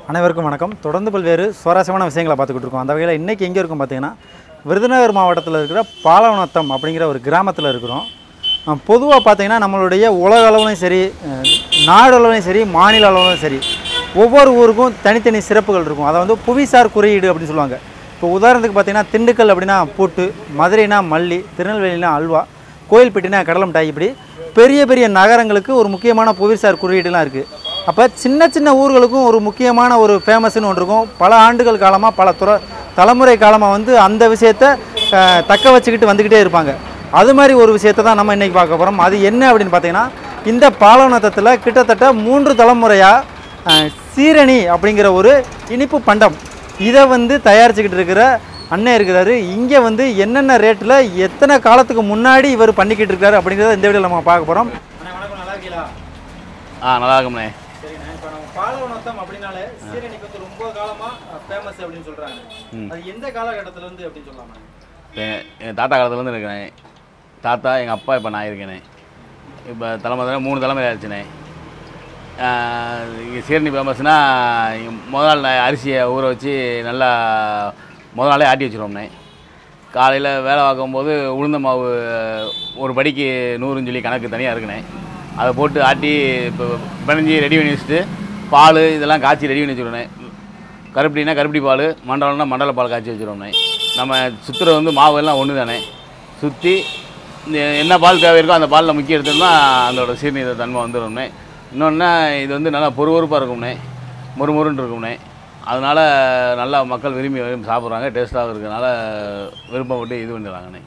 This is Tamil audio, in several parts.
அனைவருக்கும் வணக்கம் தொடர்ந்து பல்வேறு சுவாரஸ்யமான விஷயங்களை பார்த்துக்கிட்டு இருக்கோம் அந்த வகையில் இன்றைக்கி எங்கே இருக்கும் பார்த்தீங்கன்னா விருதுநகர் மாவட்டத்தில் இருக்கிற பாலவனத்தம் அப்படிங்கிற ஒரு கிராமத்தில் இருக்கிறோம் பொதுவாக பார்த்தீங்கன்னா நம்மளுடைய உலக அளவுலையும் சரி அஹ், நாடு அளவுலையும் சரி மாநில அளவுலையும் சரி ஒவ்வொரு ஊருக்கும் தனித்தனி சிறப்புகள் இருக்கும் அதை வந்து புவிசார் குறியீடு அப்படின்னு சொல்லுவாங்க இப்போ உதாரணத்துக்கு பார்த்தீங்கன்னா திண்டுக்கல் அப்படின்னா பூட்டு மதுரைனா மல்லி திருநெல்வேலினா அல்வா கோயில்பட்டினா கடலை மிட்டாய் இப்படி பெரிய பெரிய நகரங்களுக்கு ஒரு முக்கியமான புவிசார் குறியீடுலாம் இருக்குது அப்போ சின்ன சின்ன ஊர்களுக்கும் ஒரு முக்கியமான ஒரு ஃபேமஸ்னு ஒன்று இருக்கும் பல ஆண்டுகள் காலமாக பல துற தலைமுறை காலமாக வந்து அந்த விஷயத்தை அஹ், தக்க வச்சுக்கிட்டு வந்துக்கிட்டே இருப்பாங்க அது மாதிரி ஒரு விஷயத்தை தான் நம்ம இன்றைக்கி பார்க்க போகிறோம் அது என்ன அப்படின்னு பார்த்தீங்கன்னா இந்த பாலவனத்தத்தில் கிட்டத்தட்ட மூன்று தலைமுறையாக சீரணி அப்படிங்கிற ஒரு இனிப்பு பண்டம் இதை வந்து தயாரிச்சுக்கிட்டு இருக்கிற அண்ணன் இருக்கிறாரு இங்கே வந்து என்னென்ன ரேட்டில் எத்தனை காலத்துக்கு முன்னாடி இவர் பண்ணிக்கிட்டு இருக்காரு அப்படிங்கிறத இந்த வீடியோவில் நம்ம பார்க்க போகிறோம் வணக்கம் நல்லா இருக்கீங்களா ஆ நல்லா இருக்கும்ண்ணே சரிண்ணே இப்போ நம்ம பாலவனத்தம் அப்படின்னாலே சீரணிக்கு வந்து ரொம்ப காலமாக ஃபேமஸ் அப்படின்னு சொல்கிறாங்க ம். அது எந்த காலகட்டத்திலேருந்து அப்படின்னு சொல்லலாமா இப்போ எங்கள் தாத்தா காலத்துலேருந்து இருக்கிறேன் தாத்தா எங்கள் அப்பா இப்போ நான் இருக்கேனே இப்போ தலைமுறை மூணு தலைமுறை ஆச்சுண்ணே இங்கே சீரணி ஃபேமஸ்னா முதல் நாள் நான் அரிசியை ஊற வச்சு நல்லா முதல் நாளே ஆட்டி வச்சுருவோம்ண்ணே காலையில் வேலை பார்க்கும்போது உளுந்த மாவு ஒரு படிக்கு நூறுன்னு சொல்லி கணக்கு தனியாக இருக்குண்ணே அதை போட்டு ஆட்டி இப்போ பிணைஞ்சி ரெடி பண்ணி வச்சுட்டு பால் இதெல்லாம் காய்ச்சி ரெடி பண்ணி வச்சுருவேண்ணே கருப்பட்டினா கருப்பட்டி பால் மண்டலம்னா மண்டல பால் காய்ச்சி வச்சுருவோம்ண்ணே நம்ம சுற்றுற வந்து மாவு எல்லாம் ஒன்று தானே சுற்றி இந்த என்ன பால் தேவை இருக்கோ அந்த பாலில் முக்கிய எடுத்தோம்னா அதோட சீர்நீர தன்மை வந்துடும்ண்ணே இன்னொன்று இது வந்து நல்லா பொறுபொறுப்பாக இருக்கும்ண்ணே மொறுமொறுன்னு இருக்கும்ண்ணே அதனால் நல்லா மக்கள் விரும்பி விரும்பி சாப்பிட்றாங்க டேஸ்ட்டாகவும் இருக்கிறதுனால விருப்பப்பட்டு இது பண்ணிடுறாங்கண்ணே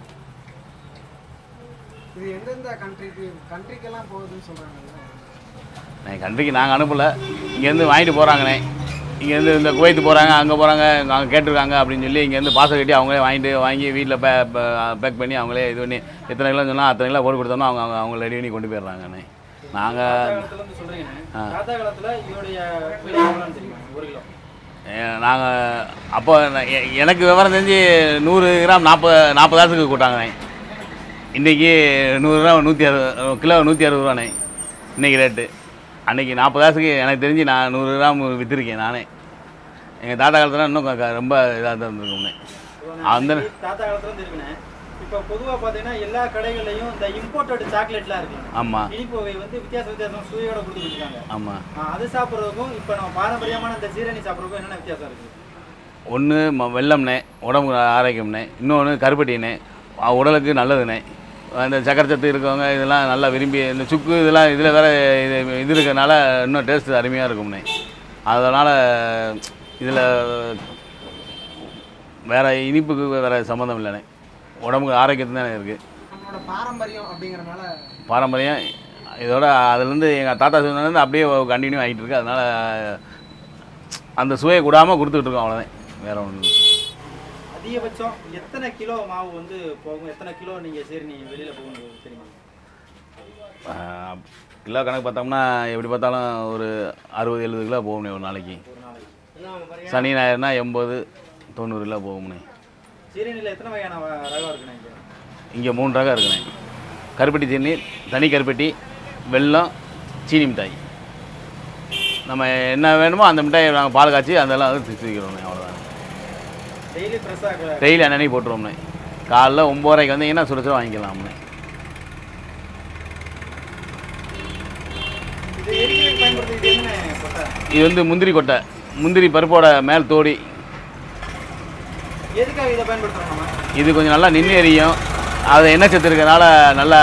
இது எந்தெந்த கண்ட்ரிக்கு கண்ட்ரிக்கெல்லாம் போகுதுன்னு சொல்கிறாங்கல்ல நான் கண்ட்ரிக்கு நாங்கள் அனுப்பலை இங்கேருந்து வாங்கிட்டு போகிறாங்கண்ணே இங்கேருந்து இந்த குவைத்து போகிறாங்க அங்கே போகிறாங்க அங்கே கேட்டிருக்காங்க அப்படின்னு சொல்லி இங்கேருந்து பாசம் கட்டி அவங்களே வாங்கிட்டு வாங்கி வீட்டில் பே பேக் பண்ணி அவங்களே இது பண்ணி எத்தனை கிலோ சொன்னால் அத்தனை கிலோ போட்டு கொடுத்தோம்னா அவங்க அவங்க அவங்க ரெடி பண்ணி கொண்டு போயிடுறாங்கண்ணே நாங்கள் காலத்துலேருந்து சொல்கிறீங்க ஆ. தாத்தா காலத்தில் இதோடைய விலை எவ்வளோன்னு தெரியுமா ஒரு கிலோ நாங்கள் அப்போ நான் எ- எனக்கு விவரம் தெரிஞ்சு நூறு கிராம் நாற்பது நாற்பதாயிரத்துக்கு கூட்டாங்கண்ணே இன்றைக்கி நூறு கிராம் நூற்றி அறுபது கிலோ நூற்றி அறுபது ரூபாண்ணே இன்றைக்கி ரேட்டு அன்றைக்கி நாற்பதாயிரத்துக்கு எனக்கு தெரிஞ்சு நான் நூறு கிராம் விற்றுருக்கேன் நானே எங்கள் தாத்தா காலத்தில் இன்னும் க- க- ரொம்ப இதாக தான் இருந்திருக்கும்ண்ணே அந்த தாத்தா காலத்துலேருந்து இருக்குண்ணே இப்போ பொதுவாக பார்த்தீங்கன்னா எல்லா கடைகள்லையும் இந்த இம்போர்ட்டட் சாக்லேட்லாம் இருக்கு ஆமாம் இனிப்பு வகை வந்து வித்தியாச வித்தியாசம் சுவையோட கொடுத்துட்டு இருக்காங்க ஆமாம் ஆ, அது சாப்பிட்றதுக்கும் இப்போ நம்ம பாரம்பரியமான இந்த சீரணி சாப்பிட்றதுக்கும் என்னென்ன வித்தியாசம் இருக்குது ஒன்று ம வெள்ளம்னே உடம்புக்கு ஆரோக்கியம்னே இன்னொன்று கருப்பட்டினே அஹ் உடலுக்கு நல்லதுண்ணே அந்த சக்கரை சத்து இருக்கவங்க இதெல்லாம் நல்லா விரும்பி இந்த சுக்கு இதெல்லாம் இதில் வேறு இது இது இருக்கிறதுனால இன்னும் டேஸ்ட் அருமையாக இருக்கும்ண்ணே அதனால் இதில் வேறு இனிப்புக்கு வேறு சம்மந்தம் இல்லைண்ணே உடம்புக்கு ஆரோக்கியத்து தானே இருக்குது நம்மளோட பாரம்பரியம் அப்படிங்கறனால பாரம்பரியம் இதோட அதுலேருந்து எங்கள் தாத்தா சொன்னதுலேருந்து அப்படியே கண்டினியூ ஆகிட்டு இருக்கு அதனால் அந்த சுவையை கூடாமல் கொடுத்துட்டு இருக்கோம் அவ்வளோதான் வேறு ஒன்று அதிகபட்சம் எத்தனை கிலோ மாவு வந்து போகும் எத்தனை கிலோ நீங்கள் சீரணி வெளியில் போகணும் தெரியுமா ஆஹ் கிலோ கணக்கு பார்த்தோம்னா எப்படி பார்த்தாலும் ஒரு அறுபது எழுபது கிலோ போகும்னே ஒரு நாளைக்கு ஒரு நாளைக்கு சனி ஞாயிறுனா எண்பது தொண்ணூறு கிலோ போகும்னே சீரணியில் எத்தனை வகையான வ- ரகம் இருக்குண்ணே இங்கே இங்கே மூணு ரகம் இருக்குண்ணே கருப்பட்டி சீனி தனி கருப்பட்டி வெல்லம் சீனி மிட்டாய் நம்ம என்ன வேணுமோ அந்த மிட்டாயை நாங்கள் பால் காய்ச்சி அதெல்லாம் வந்து திச்சுக்கிறோம்ண்ணே அவ்வளோதான் டெய்லி ஃப்ரெஷ்ஷாக டெய்லி அன்னன்னைக்கு போட்டுருவோம்ண்ணே காலைல ஒம்போதரைக்கு வந்தீங்கன்னா சுட சுட வாங்கிக்கலாம்ண்ணே இது எரிக்கிறதுக்கு பயன்படுத்திட்டு என்னண்ணே கொட்டை இது வந்து முந்திரி கொட்டை முந்திரி பருப்போட மேல் தோடி எதுக்காக இதை பயன்படுத்துகிறோம் நம்ம இது கொஞ்சம் நல்லா நின்று எரியும் அது எண்ணெய் சத்து இருக்கிறதுனால நல்லா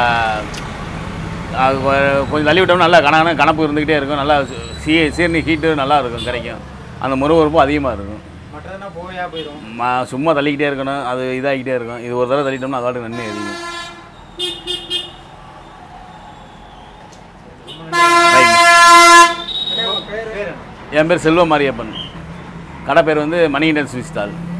அது கொ- கொஞ்சம் தள்ளி விட்டோம்னா நல்லா கணக்கான கணப்பு இருந்துக்கிட்டே இருக்கும் நல்லா சீ சீர்னி ஹீட்டு நல்லா இருக்கும் கிடைக்கும் அந்த முறுவறுப்பும் அதிகமாக இருக்கும் மற்றதுனா போவையாக போயிடும் ம சும்மா தள்ளிக்கிட்டே இருக்கணும் அது இதாகிக்கிட்டே இருக்கும் இது ஒரு தடவை தள்ளிட்டோம்னா அதோட நின்று எரியும் Right. பேர் பேர் என்ன என் பேர் செல்வ மாரியப்பன் கடை பேர் வந்து மணி இண்டன் ஸ்வீட் ஸ்டால்